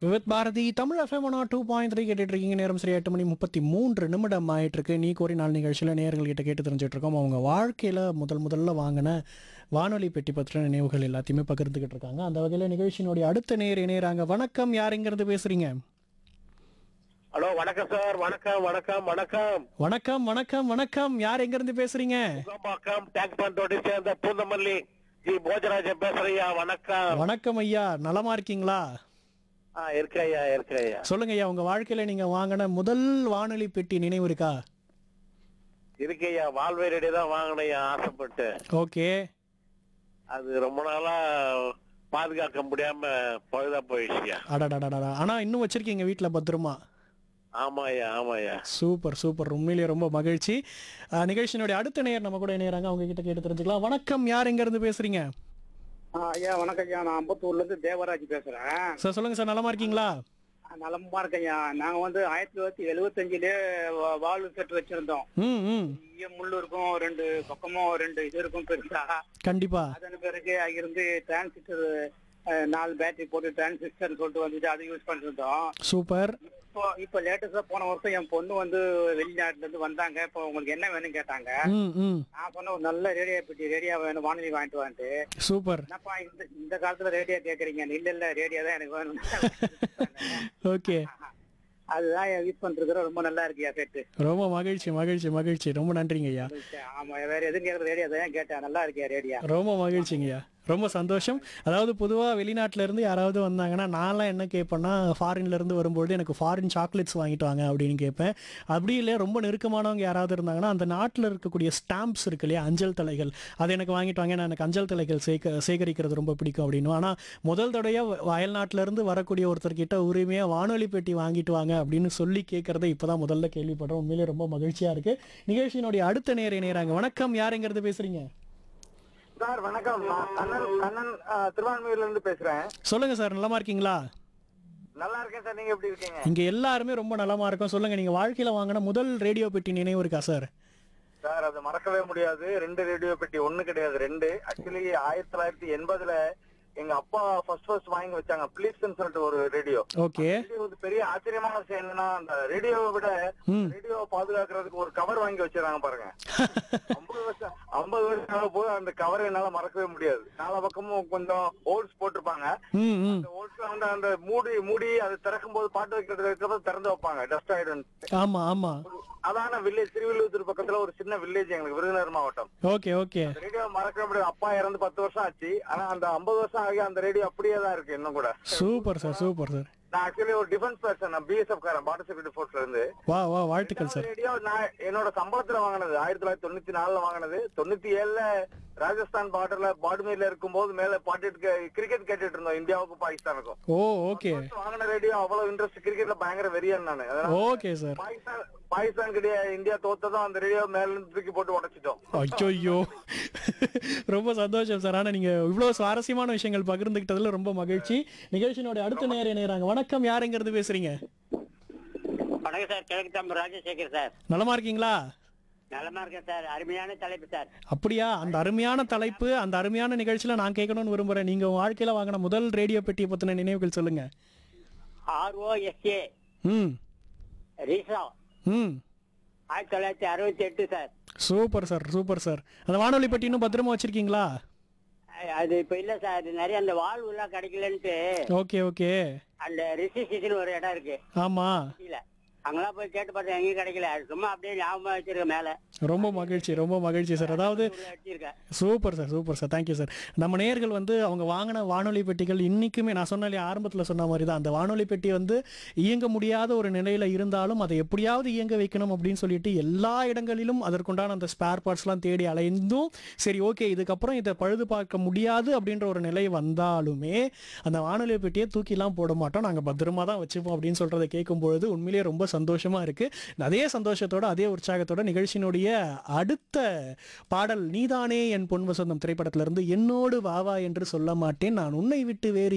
With Bharathi Tamil FM one two point three கேட்டுட்டு இருக்கீங்க நேரம் சரி எட்டு மணி முப்பத்தி மூன்று நிமிடம் ஆயிட்டு இருக்கு நீ கோரி நாள் நிகழ்ச்சியில் நேர்கள் கிட்ட கேட்டு தெரிஞ்சுட்டு இருக்கோம் அவங்க வாழ்க்கையில் முதல் முதல்ல வாங்கின வானொலி பெட்டி பற்றின நினைவுகள் எல்லாத்தையுமே பகிர்ந்துக்கிட்டு இருக்காங்க அந்த வகையில் நிகழ்ச்சியினுடைய அடுத்த நேர் இணையறாங்க வணக்கம் யாருங்கிறது பேசுறீங்க ஹலோ வணக்கம் சார் வணக்கம் வணக்கம் வணக்கம் வணக்கம் வணக்கம் வணக்கம் யார் எங்கிருந்து பேசுறீங்க முகம்பாக்கம் டேங்க் பண்டோட்டை சேர்ந்த பூந்தமல்லி ஜி போஜராஜன் பேசுறையா வணக்கம் வணக்கம் ஐயா நலமா இருக்கீங்களா ஆ இருக்கையா இருக்கையா சொல்லுங்க ஐயா உங்க வாழ்க்கையில நீங்க வாங்கின முதல் வானொலி பெட்டி நினைவு இருக்கா இருக்கையா வால்வேரடி தான் வாங்கினையா ஆசைப்பட்டு ஓகே அது ரொம்ப நாளா பாதுகாக்க முடியாம பழுதா போயிடுச்சியா அடடடடா ஆனா இன்னும் வச்சிருக்கீங்க வீட்ல பத்திரமா ஆமாய்யா ஆமாய்யா சூப்பர் சூப்பர் உண்மையிலேயே ரொம்ப மகிழ்ச்சி அஹ், நிகழ்ச்சியினுடைய அடுத்த நேர் நம்ம கூட இணையறாங்க அவங்க கிட்ட கேட்டு தெரிஞ்சுக்கலாம் வணக்கம் யார் எங்க இருந்து பேசுறீங்க ஆ, ஐயா வணக்கம் ஐயா நான் அம்பத்தூர்ல இருந்து தேவராஜ் பேசுறேன் சார் சொல்லுங்க சார் நலமா இருக்கீங்களா ஆ, நலமா இருக்கேன் ஐயா நாங்க வந்து ஆயிரத்தி தொள்ளாயிரத்தி எழுவத்தஞ்சுலயே வா- வாழ்வு செட்டு வச்சிருந்தோம் ம் ம் பெரிய முள்ளு இருக்கும் ரெண்டு பக்கமும் ரெண்டு இது இருக்கும் பெருசா கண்டிப்பா அதன் பிறகு அங்கிருந்து டிரான்சிஸ்டர் நாலு பேட்டரி போட்டு டிரான்சிஸ்டர் சொல்லிட்டு வந்துட்டு அதை யூஸ் பண்ணிட்டு இருந்தோம் சூப்பர் இப்போ இப்போ லேட்டஸ்டா போன வருஷம் என் பொண்ணு வந்து வெளிநாட்டுல இருந்து வந்தாங்க இப்போ உங்களுக்கு என்ன வேணும்னு கேட்டாங்க ம் ம் நான் சொன்ன ஒரு நல்ல ரேடியோ பெட்டி ரேடியோ வேணும் வானொலி வாங்கிட்டு வந்துட்டு சூப்பர் என்னப்பா இந்த இந்த காலத்துல ரேடியோ கேக்குறீங்க இல்ல இல்ல ரேடியோ தான் எனக்கு வேணும் ஓகே அதுதான் யூஸ் பண்றது ரொம்ப நல்லா இருக்கியா செட்டு ரொம்ப மகிழ்ச்சி மகிழ்ச்சி மகிழ்ச்சி ரொம்ப நன்றிங்க ஐயா ஆமா வேற எதுவும் கேட்கறது ரேடியோ தான் கேட்டேன் நல்லா இருக்கியா ரேடியோ ரொம்ப மகிழ்ச்சிங்கய்யா ரொம்ப சந்தோஷம் அதாவது பொதுவாக வெளிநாட்டுல இருந்து யாராவது வந்தாங்கன்னா நான்லாம் என்ன கேட்பேன்னா ஃபாரின்ல இருந்து வரும்பொழுது எனக்கு ஃபாரின் சாக்லேட்ஸ் வாங்கிட்டு வாங்க அப்படின்னு கேட்பேன் அப்படி இல்லை ரொம்ப நெருக்கமானவங்க யாராவது இருந்தாங்கன்னா அந்த நாட்டில் இருக்கக்கூடிய ஸ்டாம்ப்ஸ் இருக்கு இல்லையா அஞ்சல் தலைகள் அது எனக்கு வாங்கிட்டு வாங்க நான் எனக்கு அஞ்சல் தலைகள் சேக சேகரிக்கிறது ரொம்ப பிடிக்கும் அப்படின்னு ஆனால் முதல் தடையாக அயல்நாட்டில இருந்து வரக்கூடிய ஒருத்தர்கிட்ட உரிமையாக வானொலி பெட்டி வாங்கிட்டு வாங்க அப்படின்னு சொல்லி கேட்கறத இப்போதான் முதல்ல கேள்விப்படுறோம் உண்மையிலே ரொம்ப மகிழ்ச்சியா இருக்கு நிகழ்ச்சியினுடைய அடுத்த நேர இணையறாங்க வணக்கம் யாருங்கிறது பேசுறீங்க சார் வணக்கம் நான் கண்ணன் கண்ணன் திருவான்மையூர்ல இருந்து பேசுறேன் சொல்லுங்க சார் நலமா இருக்கீங்களா நல்லா இருக்கேன் சார் நீங்க எப்படி இருக்கீங்க இங்க எல்லாருமே ரொம்ப நலமா இருக்கும் சொல்லுங்க நீங்க வாழ்க்கையில வாங்கின முதல் ரேடியோ பெட்டி நினைவு இருக்கா சார் சார் அது மறக்கவே முடியாது ரெண்டு ரேடியோ பெட்டி ஒண்ணு கிடையாது ரெண்டு ஆக்சுவலி ஆயிரத்தி தொள்ளாயிரத்தி எண்பதுல எங்க அப்பா ஃபர்ஸ்ட் ஃபர்ஸ்ட் வாங்கி வச்சாங்க பிளீஸ்ன்னு சொல்லிட்டு ஒரு ரேடியோ ஓகே இது வந்து பெரிய ஆச்சரியமான விஷயம் என்னன்னா அந்த ரேடியோவை விட ம். ரேடியோ பாதுகாக்கிறதுக்கு ஒரு கவர் வாங்கி வச்சிருக்காங்க பாருங்க ஐம்பது வருஷம் ஐம்பது வருஷம் ஆக போது அந்த கவரை என்னால மறக்கவே முடியாது நாலா பக்கமும் கொஞ்சம் ஹோல்ஸ் போட்டிருப்பாங்க ம் ம் அந்த ஹோல்ஸ்ல வந்து அந்த மூடி மூடி அது திறக்கும் போது பாட்டு வைக்கிறதுக்கு திறந்து வைப்பாங்க டஸ்ட் ஆயிடும் ஆமா ஆமா அதான வில்லேஜ் திருவில்லுத்தூர் பக்கத்துல ஒரு சின்ன வில்லேஜ் எங்களுக்கு விருதுநகர் மாவட்டம் ஓகே ஓகே ரேடியோ மறக்க முடியாது அப்பா இறந்து பத்து வருஷம் ஆச்சு ஆனா அந்த ஐம்பது வருஷம் ஆகி அந்த ரேடியோ அப்படியே தான் இருக்கு இன்னும் கூட சூப்பர் சார் சூப்பர் சார் நான் ஆக்சுவலி ஒரு டிஃபென்ஸ் பர்சன் நான் பிஎஸ்எஃப் காரன் பார்டர் செக்யூரிட்டி ஃபோர்ஸ்ல இருந்து வா வா வாழ்த்துக்கள் சார் ரேடியோ நான் என்னோட சம்பளத்துல வாங்கினது ஆயிரத்தி தொள்ளாயிரத்தி தொண்ணூத்தி நாலுல வாங்கினது தொண்ணூத்தி ஏழுல ராஜஸ்தான் பார்டர்ல பாடுமேல இருக்கும்போது மேல பாட்டு கிரிக்கெட் கேட்டுட்டு இருந்தோம் இந்தியாவுக்கும் பாகிஸ்தானுக்கும் ஓ ஓகே வாங்கின ரேடியோ அவ்வளவு இன்ட்ரெஸ்ட் கிரிக்கெட்ல பயங்கர வெறியன் நானு அதனால ஓகே சார் பாகிஸ்தான் பாகிஸ்தான் கிட்ட இந்தியா தோத்ததும் அந்த ரேடியோ மேல இருந்து தூக்கி போட்டு உடைச்சிட்டோம் ஐயோ ரொம்ப சந்தோஷம் சார் ஆனா நீங்க இவ்வளவு சுவாரஸ்யமான விஷயங்கள் பகிர்ந்துக்கிட்டதுல ரொம்ப மகிழ்ச்சி நிகழ்ச்சியினுடைய அடுத்த நேரம் இணையறாங்க வணக்கம் யாருங்கிறது பேசுறீங்க வணக்கம் சார் கிழக்கு தம்பு ராஜசேகர் சார் நலமா இருக்கீங்களா நலமா இருக்கேன் சார் அருமையான தலைப்பு சார் அப்படியா அந்த அருமையான தலைப்பு அந்த அருமையான நிகழ்ச்சியில நான் கேட்கணும்னு விரும்புறேன் நீங்க உங்க வாழ்க்கையில வாங்கின முதல் ரேடியோ பெட்டியை பத்தின நினைவுகள் சொல்லுங்க ஆர்ஓஎஸ்ஏ ம் ரீசா ம் ஆயிரத்தி தொள்ளாயிரத்தி அறுபத்தி எட்டு sir super sir super sir அந்த வானொலி பெட்டி இன்னும் பத்திரமா வச்சிருக்கீங்களா அஹ் அது இப்ப இல்ல சார் அது நிறைய அந்த வாழ்வு எல்லாம் கிடைக்கலன்ட்டு ஓகே ஓகே அந்த ரிசிஸ்டிஷன் ஒரு இடம் இருக்கு ஆமா கீழே அங்கெல்லாம் போய் கேட்டு பார்த்தேன் எங்கேயும் கிடைக்கல அது சும்மா அப்படியே ஞாபகமா வச்சிருக்கேன் மேல ரொம்ப மகிழ்ச்சி ரொம்ப மகிழ்ச்சி சார் அதாவது உள்ள வச்சிருக்கேன் super sir super sir thank you sir நம்ம நேயர்கள் வந்து அவங்க வாங்கின வானொலி பெட்டிகள் இன்னைக்குமே நான் சொன்ன இல்லையா ஆரம்பத்தில் சொன்ன மாதிரி தான் அந்த வானொலி பெட்டி வந்து இயங்க முடியாத ஒரு நிலையில இருந்தாலும் அதை எப்படியாவது இயங்க வைக்கணும் அப்படின்னு சொல்லிட்டு எல்லா இடங்களிலும் அதற்குண்டான அந்த ஸ்பேர் பார்ட்ஸ்லாம் தேடி அலைந்தும் சரி ஓகே இதுக்கப்புறம் இதை பழுது பார்க்க முடியாது அப்படின்ற ஒரு நிலை வந்தாலுமே அந்த வானொலி பெட்டியை தூக்கிலாம் போட மாட்டோம் நாங்கள் பத்திரமா தான் வச்சுப்போம் அப்படின்னு சொல்றதை கேட்கும் பொழுது உண்மையிலேயே ரொம்ப சந்தோஷமா இருக்கு அதே சந்தோஷத்தோட அதே உற்சாகத்தோட நிகழ்ச்சியினுடைய அடுத்த பாடல் நீதானே என் பொன் வசந்தம் திரைப்படத்திலிருந்து என்னோடு வாவா என்று சொல்ல மாட்டேன் நான் உன்னை விட்டு வேறு